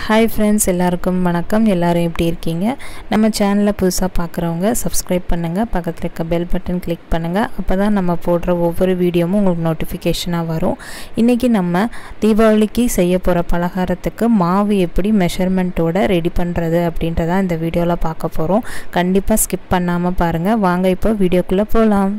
hi friends எல்லாருக்கும் வணக்கம் எல்லாரும் எப்படி இருக்கீங்க நம்ம சேனலை புதுசாக பார்க்குறவங்க சப்ஸ்கிரைப் பண்ணுங்கள் பக்கத்தில் இருக்க பெல் பட்டன் கிளிக் பண்ணுங்கள் அப்போ தான் நம்ம போடுற ஒவ்வொரு வீடியோவும் உங்களுக்கு நோட்டிஃபிகேஷனாக வரும் இன்றைக்கி நம்ம தீபாவளிக்கு செய்ய போகிற பலகாரத்துக்கு மாவு எப்படி மெஷர்மெண்ட்டோட ரெடி பண்ணுறது அப்படின்றத இந்த வீடியோவில் பார்க்க போகிறோம் கண்டிப்பாக ஸ்கிப் பண்ணாமல் பாருங்கள் வாங்க இப்போ வீடியோக்குள்ளே போகலாம்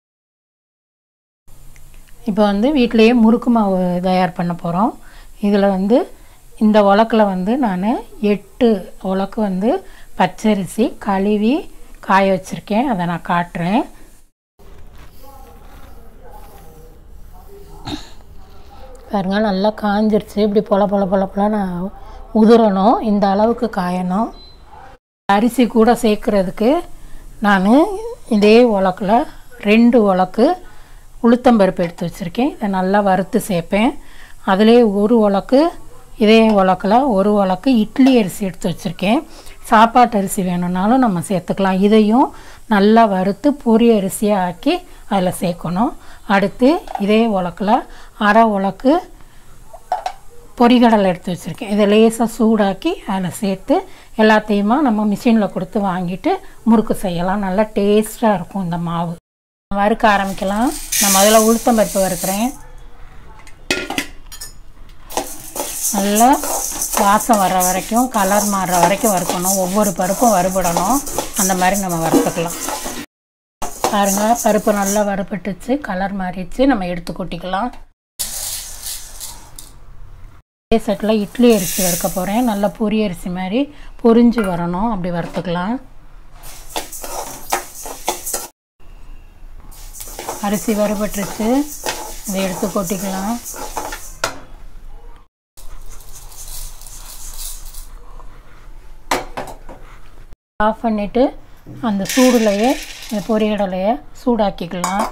இப்போ வந்து வீட்டிலையே முறுக்கு மாவு தயார் பண்ண போகிறோம் இதில் வந்து இந்த உலக்கில் வந்து நான் எட்டு உலக்கு வந்து பச்சரிசி கழுவி காய வச்சுருக்கேன் அதை நான் காட்டுறேன் பாருங்க நல்லா காஞ்சிருச்சு இப்படி பொல பொல பொல பொல நான் உதிரணும் இந்த அளவுக்கு காயணும் அரிசி கூட சேர்க்குறதுக்கு நான் இதே உலக்கில் ரெண்டு உலக்கு உளுத்தம்பருப்பு எடுத்து வச்சுருக்கேன் இதை நல்லா வறுத்து சேர்ப்பேன் அதிலே ஒரு உலக்கு இதே உலக்கில் ஒரு உலக்கு இட்லி அரிசி எடுத்து வச்சுருக்கேன் சாப்பாட்டு அரிசி வேணும்னாலும் நம்ம சேர்த்துக்கலாம் இதையும் நல்லா வறுத்து பொரி அரிசியாக ஆக்கி அதில் சேர்க்கணும் அடுத்து இதே உலக்கில் அரை உலக்கு பொரிகடலை எடுத்து வச்சுருக்கேன் இதை லேசாக சூடாக்கி அதில் சேர்த்து எல்லாத்தையுமா நம்ம மிஷினில் கொடுத்து வாங்கிட்டு முறுக்கு செய்யலாம் நல்லா டேஸ்ட்டாக இருக்கும் இந்த மாவு வறுக்க ஆரம்பிக்கலாம் நான் முதல்ல உளுத்தம் பருப்பு வறுக்கிறேன் நல்லா வாசம் வர்ற வரைக்கும் கலர் மாறுற வரைக்கும் வறுக்கணும் ஒவ்வொரு பருப்பும் வறுபடணும் அந்த மாதிரி நம்ம வறுத்துக்கலாம் பாருங்கள் பருப்பு நல்லா வறுபட்டுச்சு கலர் மாறிடுச்சு நம்ம எடுத்து கொட்டிக்கலாம் அதே செட்டில் இட்லி அரிசி வறுக்க போகிறேன் நல்லா பொரி அரிசி மாதிரி பொரிஞ்சு வரணும் அப்படி வறுத்துக்கலாம் அரிசி வறுபட்டுருச்சு இதை எடுத்து கொட்டிக்கலாம் ஆஃப் பண்ணிவிட்டு அந்த சூடுலையே இந்த பொரியடலையை சூடாக்கிக்கலாம்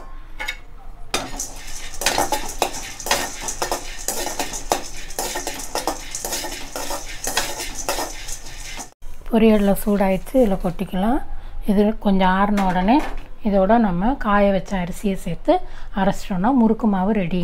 பொரியடலை சூடாயிடுச்சு இதில் கொட்டிக்கலாம் இது கொஞ்சம் ஆறின உடனே இதோட நம்ம காய வச்ச அரிசியை சேர்த்து அரைச்சிட்டோன்னா முறுக்கு மாவு ரெடி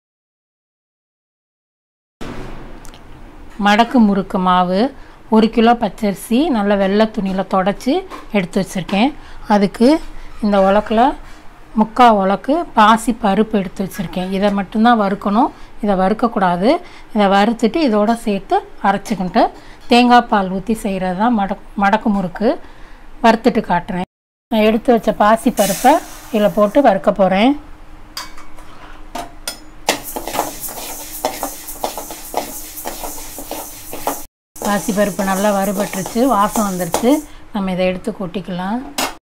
மடக்கு முறுக்கு மாவு ஒரு கிலோ பச்சரிசி நல்ல வெள்ளை துணியில் தொடச்சி எடுத்து வச்சுருக்கேன் அதுக்கு இந்த உலக்கில் முக்கால் உலக்கு பாசி பருப்பு எடுத்து வச்சுருக்கேன் இதை மட்டும்தான் வறுக்கணும் இதை வறுக்கக்கூடாது இதை வறுத்துட்டு இதோட சேர்த்து அரைச்சிக்கிட்டு தேங்காய் பால் ஊற்றி செய்கிறது தான் மடக் மடக்கு முறுக்கு வறுத்துட்டு காட்டுறேன் நான் எடுத்து வச்ச பாசி பருப்பை இதில் போட்டு வறுக்க போகிறேன் பாசி பருப்பு நல்லா வறுபட்டுருச்சு வாசம் வந்துருச்சு நம்ம இதை எடுத்து கொட்டிக்கலாம்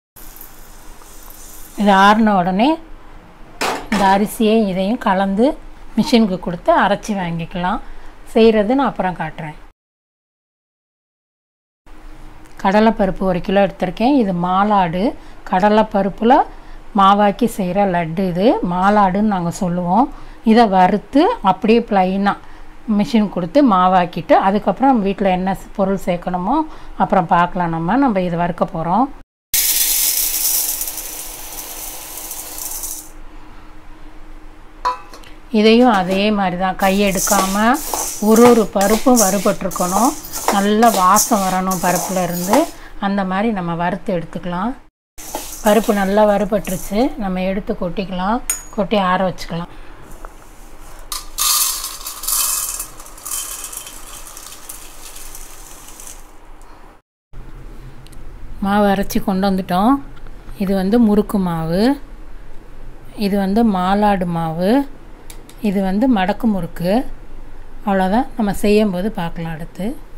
இது ஆறின உடனே இந்த அரிசியையும் இதையும் கலந்து மிஷினுக்கு கொடுத்து அரைச்சி வாங்கிக்கலாம் செய்கிறது நான் அப்புறம் காட்டுறேன் கடலைப்பருப்பு ஒரு கிலோ எடுத்திருக்கேன் இது மாலாடு கடலைப்பருப்பில் மாவாக்கி செய்கிற லட்டு இது மாலாடுன்னு நாங்கள் சொல்லுவோம் இதை வறுத்து அப்படியே ப்ளைனாக மிஷின் கொடுத்து மாவாக்கிட்டு அதுக்கப்புறம் நம்ம வீட்டில் என்ன பொருள் சேர்க்கணுமோ அப்புறம் பார்க்கலாம் நம்ம நம்ம இது வறுக்க போகிறோம் இதையும் அதே மாதிரி தான் கையெடுக்காமல் ஒரு ஒரு பருப்பும் வறுபட்டுருக்கணும் நல்ல வாசம் வரணும் பருப்பில் இருந்து அந்த மாதிரி நம்ம வறுத்து எடுத்துக்கலாம் பருப்பு நல்லா வறுபட்டுருச்சு நம்ம எடுத்து கொட்டிக்கலாம் கொட்டி ஆற வச்சுக்கலாம் மாவு அரைச்சி கொண்டு வந்துட்டோம் இது வந்து முறுக்கு மாவு இது வந்து மாலாடு மாவு இது வந்து மடக்கு முறுக்கு அவ்வளோதான் நம்ம செய்யும்போது பார்க்கலாம் அடுத்து